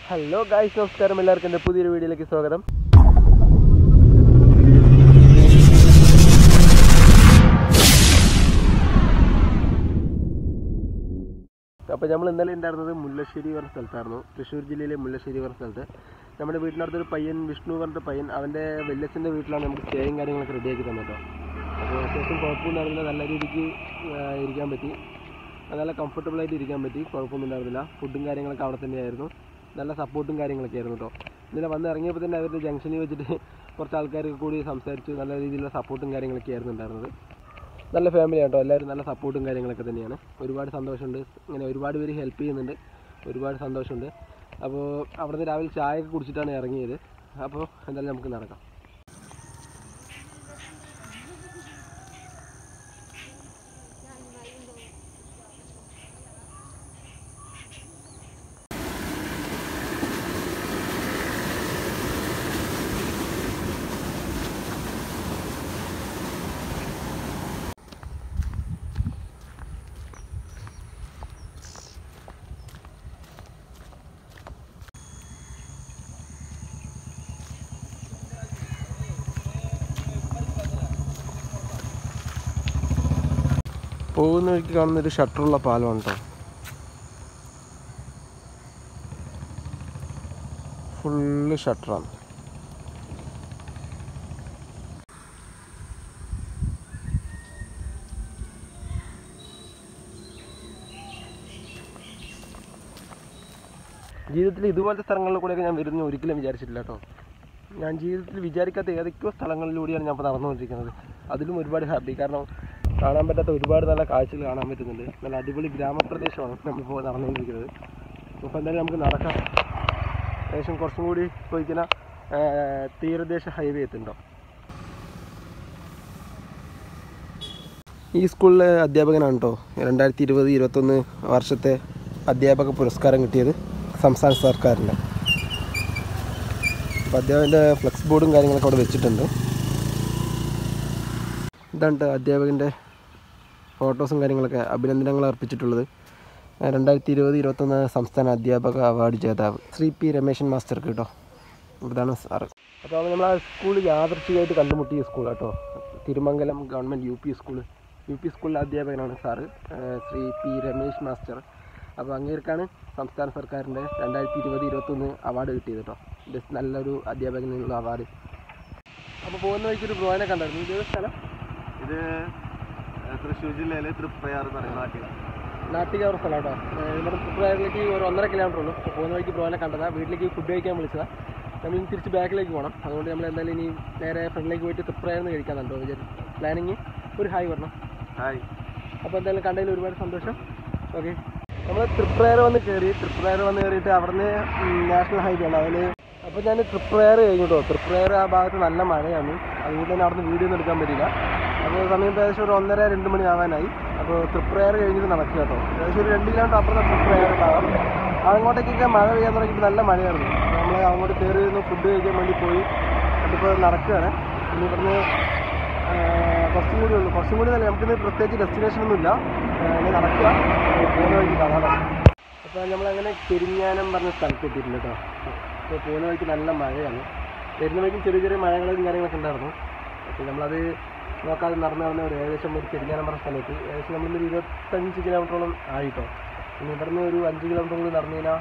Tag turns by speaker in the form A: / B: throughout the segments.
A: hello guys നമസ്കാരം എല്ലാവർക്കും എൻ്റെ പുതിയൊരു വീഡിയോയിലേക്ക് സ്വാഗതം അപ്പോൾ നമ്മൾ ഇന്നലെ ഉണ്ടായിരുന്നത് മുല്ലശ്ശേരി പറഞ്ഞ സ്ഥലത്തായിരുന്നു തൃശ്ശൂർ ജില്ലയിലെ മുല്ലശ്ശേരി പറഞ്ഞ സ്ഥലത്ത് നമ്മുടെ വീട്ടിനടുത്തൊരു പയ്യൻ വിഷ്ണു പറഞ്ഞ പയ്യൻ അവൻ്റെ വല്യച്ഛൻ്റെ വീട്ടിലാണ് നമുക്ക് സ്റ്റേയും കാര്യങ്ങളൊക്കെ റെഡിയാക്കി തന്നത് കേട്ടോ അപ്പോൾ അത്യാവശ്യം കുഴപ്പമൊന്നും ഉണ്ടായിരുന്നില്ല നല്ല രീതിക്ക് ആ, ഇരിക്കാൻ പറ്റി നല്ല കംഫർട്ടബിൾ ആയിട്ട് ഇരിക്കാൻ പറ്റി കുഴപ്പമൊന്നും ഉണ്ടായിരുന്നില്ല ഫുഡും കാര്യങ്ങളൊക്കെ അവിടെ തന്നെയായിരുന്നു നല്ല സപ്പോർട്ടും കാര്യങ്ങളൊക്കെ ആയിരുന്നു കേട്ടോ ഇന്നലെ വന്ന് ഇറങ്ങിയപ്പോൾ തന്നെ അവരുടെ ജംഗ്ഷനിൽ വെച്ചിട്ട് കുറച്ച് ആൾക്കാരൊക്കെ കൂടി സംസാരിച്ച് നല്ല രീതിയിലുള്ള സപ്പോർട്ടും കാര്യങ്ങളൊക്കെ ആയിരുന്നു ഉണ്ടായിരുന്നത് നല്ല ഫാമിലി കേട്ടോ എല്ലാവരും നല്ല സപ്പോർട്ടും കാര്യങ്ങളൊക്കെ തന്നെയാണ് ഒരുപാട് സന്തോഷമുണ്ട് ഇങ്ങനെ ഒരുപാട് പേര് ഹെൽപ്പ് ചെയ്യുന്നുണ്ട് ഒരുപാട് സന്തോഷമുണ്ട് അപ്പോൾ അവിടുന്ന് രാവിലെ ചായ ഒക്കെ കുടിച്ചിട്ടാണ് ഇറങ്ങിയത് അപ്പോൾ എന്തായാലും നമുക്ക് നടക്കാം പോകുന്ന വഴിക്ക് കാണുന്ന ഒരു ഷട്ടറുള്ള പാലമാണ് കേട്ടോ ഫുള്ള് ഷട്ടറാണ് ജീവിതത്തിൽ ഇതുപോലത്തെ സ്ഥലങ്ങളിൽ കൂടെയൊക്കെ ഞാൻ വരുന്ന ഒരിക്കലും വിചാരിച്ചിട്ടില്ല കേട്ടോ ഞാൻ ജീവിതത്തിൽ വിചാരിക്കാത്ത ഏതൊക്കെയോ സ്ഥലങ്ങളിലൂടെയാണ് ഞാൻ ഇപ്പോൾ നടന്നുകൊണ്ടിരിക്കുന്നത് അതിലും ഒരുപാട് ഹാപ്പി കാരണം കാണാൻ പറ്റാത്ത ഒരുപാട് നല്ല കാഴ്ചകൾ കാണാൻ പറ്റുന്നുണ്ട് നല്ല അടിപൊളി ഗ്രാമപ്രദേശമാണ് നമ്മളിപ്പോൾ നടന്നുകൊണ്ടിരിക്കുന്നത് അപ്പോൾ എന്തായാലും നമുക്ക് നടക്കാം ഏകദേശം കുറച്ചും കൂടി പോയിക്കുന്ന തീരദേശ ഹൈവേ എത്തുന്നുണ്ടോ ഈ സ്കൂളിലെ അധ്യാപകനാണ് കേട്ടോ രണ്ടായിരത്തി ഇരുപത് ഇരുപത്തൊന്ന് വർഷത്തെ അധ്യാപക പുരസ്കാരം കിട്ടിയത് സംസ്ഥാന സർക്കാരിൻ്റെ അപ്പോൾ അദ്ദേഹത്തിൻ്റെ ഫ്ലെക്സ് ബോർഡും കാര്യങ്ങളൊക്കെ അവിടെ വെച്ചിട്ടുണ്ട് ഇതാണ് ട്ടോ അധ്യാപകൻ്റെ ഫോട്ടോസും കാര്യങ്ങളൊക്കെ അഭിനന്ദനങ്ങൾ അർപ്പിച്ചിട്ടുള്ളത് രണ്ടായിരത്തി ഇരുപത് ഇരുപത്തൊന്ന് സംസ്ഥാന അധ്യാപക അവാർഡ് ജേതാവ് ശ്രീ പി രമേശൻ മാസ്റ്റർക്ക് കേട്ടോ ഇതാണ് സാറ് അപ്പോൾ നമ്മൾ ആ സ്കൂൾ യാദർച്ഛികമായിട്ട് കണ്ടുമുട്ടിയ സ്കൂൾ കേട്ടോ Thirumangalam government U P school U P സ്കൂളിലെ അധ്യാപകനാണ് സാറ് ഏഹ് ശ്രീ പി രമേശ് മാസ്റ്റർ അപ്പോൾ അങ്ങേർക്കാണ് സംസ്ഥാന സർക്കാരിൻ്റെ രണ്ടായിരത്തി ഇരുപത് ഇരുപത്തൊന്ന് അവാർഡ് കിട്ടിയത് കേട്ടോ ബെസ്റ്റ് നല്ലൊരു അധ്യാപകനുള്ള അവാർഡ് അപ്പോൾ പോകുന്ന വഴിക്ക് ഒരു ബ്രോനെ കണ്ടായിരുന്നു ഇത് ഏത് സ്ഥലം
B: ഇത് തൃശ്ശൂർ ജില്ലയിലെ തൃപ്പയാർ എന്ന് പറയുന്ന നാട്ടിൽ
A: നാട്ടിക ഒരു സ്ഥലം കേട്ടോ ഏഹ് ഇവിടെ തൃപ്രായറിലേക്ക് ഒരു ഒന്നര കിലോമീറ്റർ ഉള്ളൂ അപ്പോൾ പോകുന്ന വഴിക്ക് ബ്രോനെ കണ്ടതാ വീട്ടിലേക്ക് ഫുഡ് കഴിക്കാൻ വിളിച്ചതാ നമ്മൾ ഇനി തിരിച്ച് ബാക്കിലേക്ക് പോകണം അതുകൊണ്ട് നമ്മൾ എന്തായാലും ഇനി നേരെ ഫ്രണ്ടിലേക്ക് പോയിട്ട് തൃപ്രായെന്ന് കഴിക്കാന്നുണ്ടോ വിചാരിച്ചു പ്ലാനിങ് ഒരു ഹായ് പറഞ്ഞു
B: ഹായ്
A: അപ്പോൾ എന്തായാലും കണ്ടതിൽ ഒരുപാട് സന്തോഷം ഓക്കെ നമ്മൾ ട്രിപ്രയർ വന്ന് കയറി ട്രിപ്രയർ വന്ന് കയറിയിട്ട് അവിടുന്ന് നാഷണൽ ഹൈവേ ഉണ്ട് അതിൽ അപ്പോൾ ഞാൻ ട്രിപ്രയർ കഴിഞ്ഞിട്ടോ ട്രിപ്രയർ ആ ഭാഗത്ത് നല്ല മഴയാണ് അതുകൊണ്ട് തന്നെ അവിടുന്ന് വീഡിയോ ഒന്നും എടുക്കാൻ പറ്റില്ല അപ്പോൾ സമയം ഏകദേശം ഒരു ഒന്നര രണ്ട് മണി ആവാനായി അപ്പോൾ ട്രിപ്രയർ കഴിഞ്ഞിട്ട് നടക്കുക കേട്ടോ ഏകദേശം ഒരു രണ്ട് കിലോമീറ്റർ അപ്പുറത്തെ ട്രിപ്രയർ ഭാഗം അങ്ങോട്ടേക്കൊക്കെ മഴ പെയ്യാൻ തുടങ്ങിയിട്ട് നല്ല മഴയായിരുന്നു നമ്മൾ അങ്ങോട്ട് കയറി ഇരുന്ന് ഫുഡ് കഴിക്കാൻ വേണ്ടി പോയി അതിപ്പോൾ നടക്കുകയാണ് ഇനി ഇവിടുന്ന് ആഹ് കുറച്ചും കൂടി ഉള്ളൂ കുറച്ചും കൂടി തന്നെ നമുക്കിന്ന് പ്രത്യേകിച്ച് ഡെസ്റ്റിനേഷൻ ഒന്നുമില്ല ആഹ് ഇനി നടക്കുക പോകുന്ന വഴിക്ക് കാണാം അപ്പോൾ നമ്മളങ്ങനെ പെരിഞ്ഞാനം പറഞ്ഞ സ്ഥലത്ത് എത്തിയിട്ടുണ്ട് കേട്ടോ അപ്പോൾ പോകുന്ന വഴിക്ക് നല്ല മഴയാണ് വരുന്ന വഴിക്ക് ചെറിയ ചെറിയ മഴകളും കാര്യങ്ങളൊക്കെ ഉണ്ടായിരുന്നു അപ്പോൾ നമ്മളത് നോക്കാതെ നടന്ന് നടന്ന് ഒരു ഏകദേശം ഒരു പെരിഞ്ഞാനം പറഞ്ഞ സ്ഥലത്ത് ഏകദേശം നമ്മളൊരു ഇരുപത്തഞ്ച് കിലോമീറ്ററോളം ആയിട്ടോ ഇനി ഇവിടുന്ന് ഒരു അഞ്ച് കിലോമീറ്റർ കൂടി നടന്നു കഴിഞ്ഞാൽ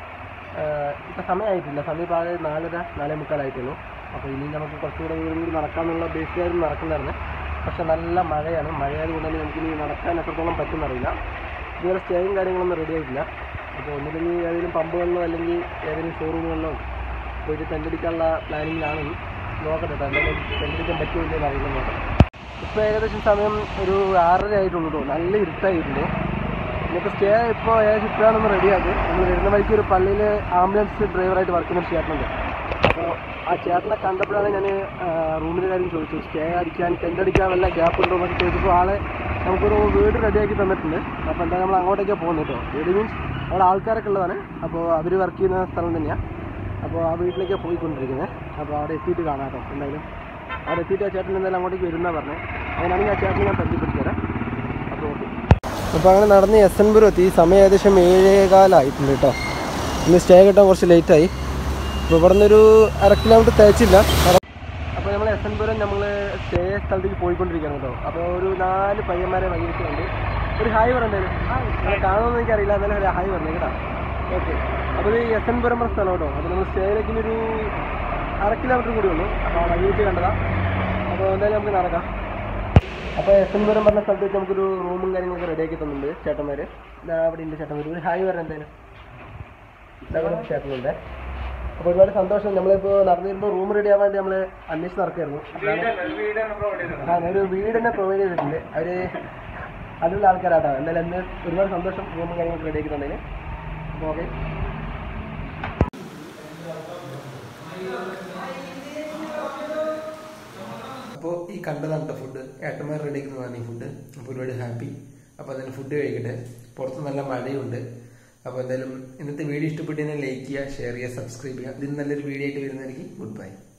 A: ഇപ്പം സമയമായിട്ടില്ല സമയം ഇപ്പോൾ ആകെ നാലര നാലേ മുക്കാലായിട്ടുള്ളൂ അപ്പോൾ ഇനി നമുക്ക് കുറച്ചുകൂടെ ദൂരം കൂടി നടക്കാമെന്നുള്ള ബേസിലായിരുന്നു നടക്കുന്നുണ്ടായിരുന്നത് പക്ഷെ നല്ല മഴയാണ് മഴയായതുകൊണ്ട് തന്നെ നമുക്ക് ഇനി നടക്കാൻ എത്രത്തോളം പറ്റുമെന്നറിയില്ല ഇതുവരെ സ്റ്റേയും കാര്യങ്ങളൊന്നും റെഡി ആയിട്ടില്ല അപ്പോൾ ഒന്നില്ലെങ്കിൽ ഏതെങ്കിലും പമ്പുകളിലോ അല്ലെങ്കിൽ ഏതെങ്കിലും ഷോറൂമുകളിലോ പോയിട്ട് ടെൻ്റടിക്കാനുള്ള പ്ലാനിങ്ങിലാണ് നോക്കട്ടെ കേട്ടോ എന്തായാലും ടെൻ്റടിക്കാൻ പറ്റുമോ ഇല്ലയോ എന്ന് അറിയില്ല നോക്കാം ഇപ്പോൾ ഏകദേശം സമയം ഒരു ആറര ആയിട്ടുള്ളൂ കേട്ടോ നല്ല ഇരുട്ടായിട്ടുണ്ട് നമുക്ക് സ്റ്റേ ഇപ്പോൾ ഏകദേശം ഇപ്പോഴാണൊന്ന് റെഡിയാക്കി നമ്മൾ വരുന്ന വഴിക്ക് ഒരു പള്ളിയിൽ ആംബുലൻസ് ഡ്രൈവറായിട്ട് വർക്ക് ചെയ്യുന്ന ഒരു ചേട്ടനുണ്ട് അപ്പോൾ ആ ചേട്ടനെ കണ്ടപ്പോഴാണ് ഞാൻ റൂമിൻ്റെ കാര്യം ചോദിച്ചത് സ്റ്റേ അടിക്കാൻ ടെൻ്റ് അടിക്കാൻ വല്ല ഗ്യാപ്പ് ഉണ്ടോ എന്നൊക്കെ ചോദിച്ചപ്പോൾ ആളെ നമുക്കൊരു വീട് റെഡിയാക്കി തന്നിട്ടുണ്ട് അപ്പോൾ എന്താ നമ്മൾ അങ്ങോട്ടേക്കാണ് പോകുന്നത് കേട്ടോ വീട് മീൻസ് അവിടെ ആൾക്കാരൊക്കെ ഉള്ളതാണ് അപ്പോൾ അവർ വർക്ക് ചെയ്യുന്ന സ്ഥലം തന്നെയാണ് അപ്പോൾ ആ വീട്ടിലേക്കാണ് പോയിക്കൊണ്ടിരിക്കുന്നത് അപ്പോൾ അവിടെ എത്തിയിട്ട് കാണാം കേട്ടോ എന്തായാലും അവിടെ എത്തിയിട്ട് ആ ചേട്ടൻ എന്തായാലും അങ്ങോട്ടേക്ക് വരുന്ന പറഞ്ഞത് അങ്ങനെയാണെങ്കിൽ ആ ചേട്ടനെ ഞാൻ പരിചയപ്പെടുത്തി തരാം അപ്പോൾ ഓക്കെ അപ്പോൾ അങ്ങനെ നടന്ന് എസ് എൻ പുരം എത്തി സമയം ഏകദേശം ഏഴേകാലായിട്ടുണ്ട് കേട്ടോ ഇന്ന് സ്റ്റേ കിട്ടാൻ കുറച്ച് ലേറ്റായി അപ്പോൾ ഇവിടെ നിന്നൊരു അര കിലോമീറ്റർ തേച്ചില്ല അപ്പോൾ നമ്മൾ എസ് എൻ പുരം നമ്മൾ സ്റ്റേ സ്ഥലത്തേക്ക് പോയിക്കൊണ്ടിരിക്കുകയാണ് കേട്ടോ അപ്പോൾ ഒരു നാല് പയ്യന്മാരെ വൈകിട്ടുണ്ട് ഒരു ഹായ് പറഞ്ഞാലും കാണുമെന്ന് എനിക്കറിയില്ല എന്നാലും ഒരു ഹായ് പറഞ്ഞു കേട്ടോ ഓക്കെ അപ്പോൾ ഇത് എസ് എൻ പുരം പറഞ്ഞ സ്ഥലം കേട്ടോ അപ്പോൾ നമ്മൾ സ്റ്റേയിലേക്ക് ഇനി ഒരു അര കിലോമീറ്റർ കൂടി ഉള്ളൂ അപ്പോൾ വഴി വെച്ച് കണ്ടതാ അപ്പോൾ എന്തായാലും നമുക്ക് നടക്കാം അപ്പോൾ എസ് എൻ പുരം പറഞ്ഞ സ്ഥലത്ത് വെച്ച് നമുക്കൊരു റൂമും കാര്യങ്ങളൊക്കെ റെഡിയാക്കി തന്നിട്ടുണ്ട് ചേട്ടന്മാർ അവിടെ ഉണ്ട് ചേട്ടന്മാർ ഒരു ഹായ് പറഞ്ഞ എന്തായാലും ഇതവിടെ ചേട്ടനുണ്ട് അപ്പോൾ ഒരുപാട് സന്തോഷം നമ്മളിപ്പോൾ നടന്നു വരുമ്പോൾ റൂം റെഡി ആവാൻ വേണ്ടി നമ്മൾ അന്വേഷിച്ച് നടക്കായിരുന്നു അപ്പോഴാണ് ആ ഒരു വീട് തന്നെ പ്രൊവൈഡ് ചെയ്തിട്ടുണ്ട് അവർ അതിലുള്ള ആൾക്കാരാട്ടോ എന്തായാലും എന്നെ ഒരുപാട് സന്തോഷം റൂമും കാര്യങ്ങളൊക്കെ റെഡി ആക്കി തന്നതിന് അപ്പോൾ ഓക്കെ അപ്പോൾ ഈ കണ്ടതാണ് കേട്ടോ ഫുഡ് ഏട്ടന്മാർ റെഡി ആക്കുന്നതാണ് ഈ ഫുഡ് അപ്പോൾ ഒരുപാട് ഹാപ്പി അപ്പോൾ അതിന് ഫുഡ് കഴിക്കട്ടെ പുറത്ത് നല്ല മഴയുണ്ട് അപ്പോൾ എന്തായാലും ഇന്നത്തെ വീഡിയോ ഇഷ്ടപ്പെട്ടു ലൈക്ക് ചെയ്യുക ഷെയർ ചെയ്യുക സബ്സ്ക്രൈബ് ചെയ്യുക ഇതിന് നല്ലൊരു വീഡിയോ ആയിട്ട് വരുന്നതായിരിക്കും ഗുഡ് ബൈ